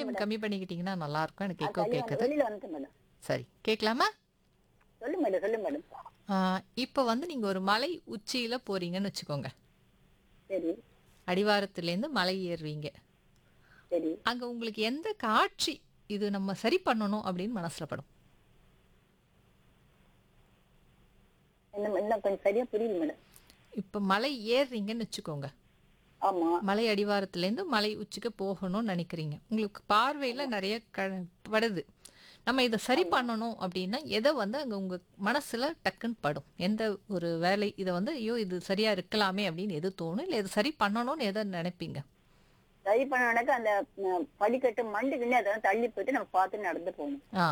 Volume கம்மி பண்ணிக்கிட்டீங்கன்னா நல்லா இருக்கும் எனக்கு எக்கோ வெளியில கேட்குது வெளியில வந்துட்டேன் மேடம் சரி கேட்கலாமா சொல்லுங்க மேடம் சொல்லுங்க மேடம் இப்போ வந்து நீங்க ஒரு மலை உச்சியில போறீங்கன்னு வச்சுக்கோங்க சரி அடிவாரத்துலேருந்து மலை ஏறுவீங்க சரி அங்க உங்களுக்கு எந்த காட்சி இது நம்ம சரி பண்ணணும் அப்படின்னு மனசுல படும் இன்னும் இன்னும் கொஞ்சம் சரியா புரியுது மேடம் இப்போ மலை ஏறுறீங்கன்னு வச்சுக்கோங்க ஆமா மலை அடிவாரத்துலேருந்து மலை உச்சிக்கு போகணும்னு நினைக்கிறீங்க உங்களுக்கு பார்வையில நிறைய க படுது நம்ம இதை சரி பண்ணணும் அப்படின்னா எதை வந்து அங்க உங்க மனசுல டக்குன்னு படும் எந்த ஒரு வேலை இதை வந்து ஐயோ இது சரியா இருக்கலாமே அப்படின்னு எது தோணும் இல்லை இது சரி பண்ணணும்னு எதை நினைப்பீங்க சரி பண்ண அந்த அஹ், படிக்கட்டு மண்டுக்குன்னு அதெல்லாம் தள்ளி போயிட்டு நம்ம பார்த்து நடந்து போகணும் ஆ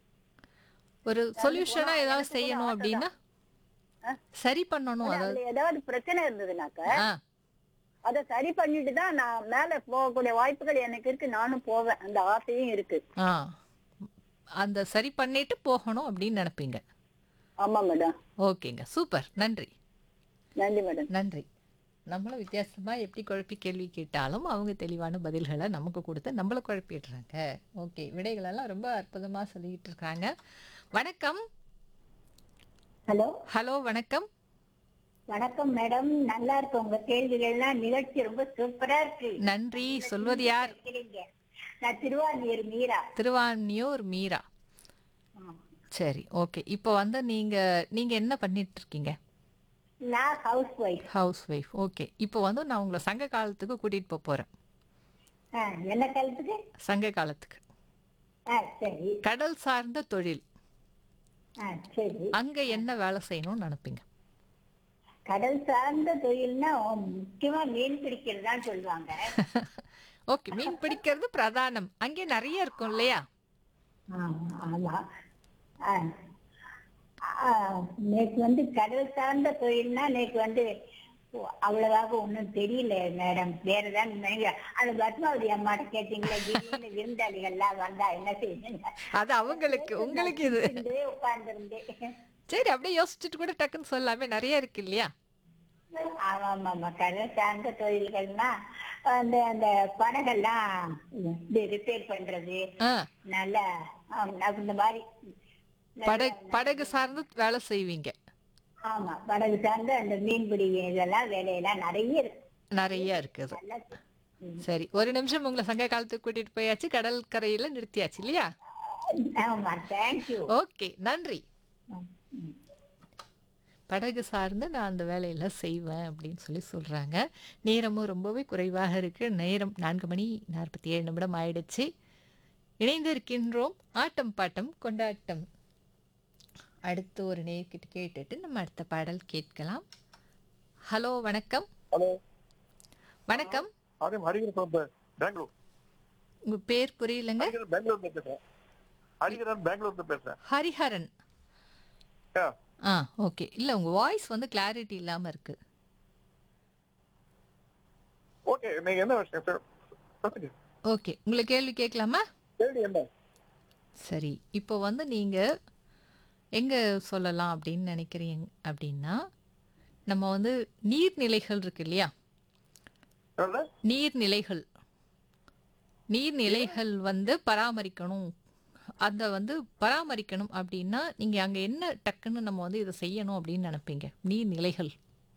ஒரு சொல்யூஷனா போனா ஏதாவது எனக்கு கூட செய்யணும் ஆசை அப்படின்னா ஆ? சரி பண்ணணும் ஆனா அதாவது அதுல ஏதாவது பிரச்சனை இருந்ததுனாக்க ஆ அதை சரி பண்ணிட்டு தான் நான் மேல போகக்கூடிய வாய்ப்புகள் எனக்கு இருக்கு நானும் போவேன் அந்த ஆசையும் இருக்கு ஆ அந்த சரி பண்ணிட்டு போகணும் அப்படின்னு நினைப்பீங்க ஆமா மேடம் ஓகேங்க சூப்பர் நன்றி நன்றி மேடம் நன்றி நம்மளும் வித்தியாசமா எப்படி குழப்பி கேள்வி கேட்டாலும் அவங்க தெளிவான பதில்களை நமக்கு கொடுத்து நம்மளை குழப்பிடுறாங்க ஓகே விடைகளெல்லாம் ரொம்ப அற்புதமா சொல்லிட்டு இருக்காங்க வணக்கம் ஹலோ ஹலோ வணக்கம் வணக்கம் மேடம் நல்லா இருக்கு உங்க கேள்விகள்லாம் நிகழ்ச்சி ரொம்ப சூப்பரா இருக்கு நன்றி சொல்வது யார் இருக்கிறீங்க. நான் திருவாரூர் மீரா திருவான்மியூர் மீரா சரி ஓகே இப்போ வந்து நீங்க நீங்க என்ன பண்ணிட்டு இருக்கீங்க நான் house wife house wife okay இப்போ வந்து நான் உங்களை சங்க காலத்துக்கு கூட்டிட்டு போக போறேன் என்ன காலத்துக்கு சங்க காலத்துக்கு ஆ, சரி கடல் சார்ந்த தொழில் ஆ, சரி அங்க என்ன வேலை செய்யணும்னு நினைப்பீங்க கடல் சார்ந்த தொழில்னா முக்கியமா மீன் பிடிக்கிறது தான் சொல்லுவாங்க ஓகே மீன் பிடிக்கிறது பிரதானம் அங்கே நிறைய இருக்கும் இல்லையா ஆமா, ஆமா ஆ. ஆ, நேத்து வந்து கடல் சார்ந்த தொழில்னா நேத்து வந்து ஓ, அவ்வளவாக ஒண்ணும் தெரியல மேடம் வேற ஏதாவது நினைக்கிறேன். அது பத்மாவதி அம்மாட்ட கேட்டீங்களா திடீர்னு விருந்தாளிகள்லாம் வந்தா என்ன செய்யுங்க அது அவங்களுக்கு உங்களுக்கு இது உட்கார்ந்துருந்தேன் சரி அப்படியே யோசிச்சுட்டு கூட டக்குன்னு சொல்லாமே நிறைய இருக்கு இல்லையா ஆமா ஆமா ஆமா கடல் சார்ந்த தொழில்கள்னா அந்த அந்த படகெல்லாம் இது ரிப்பேர் பண்றது ஆ நல்ல ஆம், இந்த மாதிரி படகு படகு சார்ந்து வேலை செய்வீங்க ஆமா படகு சார்ந்த அந்த மீன்பிடி இதெல்லாம் வேலையெல்லாம் நிறைய இருக்கு நிறைய இருக்குது நல்லா ம். சரி ஒரு நிமிஷம் உங்களை சங்க காலத்துக்கு கூட்டிட்டு போயாச்சு கடல் கரையில நிறுத்தியாச்சு இல்லையா ஆமா தேங்க்யூ ஓகே நன்றி படகு சார்ந்து நான் அந்த வேலையெல்லாம் செய்வேன் அப்படின்னு சொல்லி சொல்கிறாங்க நேரமும் ரொம்பவே குறைவாக இருக்குது நேரம் நான்கு மணி நாற்பத்தி ஏழு நிமிடம் ஆயிடுச்சு இணைந்து இருக்கின்றோம் ஆட்டம் பாட்டம் கொண்டாட்டம் அடுத்து ஒரு நேர்கிட்ட கேட்டுட்டு நம்ம அடுத்த பாடல் கேட்கலாம் ஹலோ வணக்கம் ஹலோ வணக்கம் அதே ஹரிகரன் ஃப்ரம் பெங்களூர் உங்கள் பேர் புரியலங்க ஹரிகரன் பெங்களூர்ல பேசுறேன் ஹரிகரன் பெங்களூர்ல பேசுறேன் ஹரிஹரன் ஆ, ஆ ஓகே இல்லை உங்கள் வாய்ஸ் வந்து கிளாரிட்டி இல்லாமல் இருக்குது ஓகே நீங்க என்ன விஷயம் சார் பேசுங்க ஓகே உங்களை கேள்வி கேட்கலாமா கேள்வி என்ன சரி இப்போ வந்து நீங்கள் எங்கே சொல்லலாம் அப்படின்னு நினைக்கிறீங்க அப்படின்னா நம்ம வந்து நீர்நிலைகள் இருக்கு இல்லையா சொல்ல நீர்நிலைகள் நீர்நிலைகள் வந்து பராமரிக்கணும் அதை வந்து பராமரிக்கணும் அப்படின்னா நீங்கள் அங்கே என்ன டக்குன்னு நம்ம வந்து இதை செய்யணும் அப்படின்னு நினைப்பீங்க நீர்நிலைகள்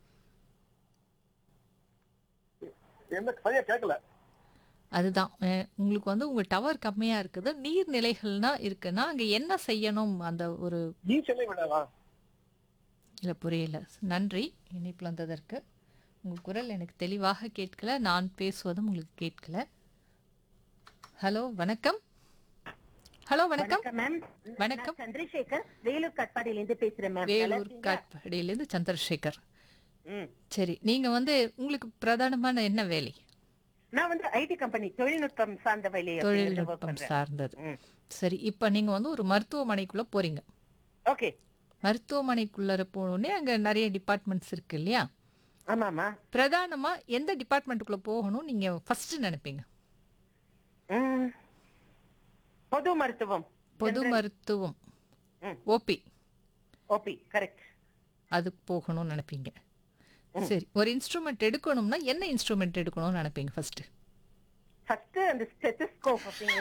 என்ன சரியா கேட்கல அதுதான் அஹ் உங்களுக்கு வந்து உங்கள் டவர் கம்மியாக இருக்குது நீர்நிலைகள்னா இருக்குன்னா அங்கே என்ன செய்யணும் அந்த ஒரு நீ சென்னை விடாவா இல்லை புரியல நன்றி இணைப்பில் வந்ததற்கு உங்கள் குரல் எனக்கு தெளிவாக கேட்கல நான் பேசுவதும் உங்களுக்கு கேட்கல ஹலோ வணக்கம் ஹலோ வணக்கம் மேம் வணக்கம் சந்திரசேகர் வேலூர் கட்பாடியில இருந்து பேசுறேன் மேம் வேலூர் காட்பாடியிலேருந்து சந்திரசேகர் ம். சரி நீங்கள் வந்து உங்களுக்கு பிரதானமான என்ன வேலை நான் வந்து ஐடி கம்பெனி தொழில்நுட்பம் சார்ந்த வேலையை work தொழில்நுட்பம் பண்றேன் சார்ந்தது ம். சரி இப்போ நீங்கள் வந்து ஒரு மருத்துவமனைக்குள்ளே போகிறீங்க ஓகே மருத்துவமனைக்குள்ளே போனோடனே அங்கே நிறைய டிபார்ட்மெண்ட்ஸ் இருக்கு இல்லையா ஆமாமா பிரதானமாக எந்த டிபார்ட்மெண்ட்டுக்குள்ளே போகணும் நீங்கள் ஃபஸ்ட்டு நினைப்பீங்க ம். பொது மருத்துவம் பொது மருத்துவம் ம். ஓபி ஓபி கரெக்ட் அதுக்கு போகணும்னு நினைப்பீங்க சரி ஒரு இன்ஸ்ட்ருமெண்ட் எடுக்கணும்னா என்ன இன்ஸ்ட்ருமெண்ட் எடுக்கணும்னு நினைப்பீங்க ஃபர்ஸ்ட் ஃபர்ஸ்ட் அந்த ஸ்டெத்தஸ்கோப் அப்படிங்கிற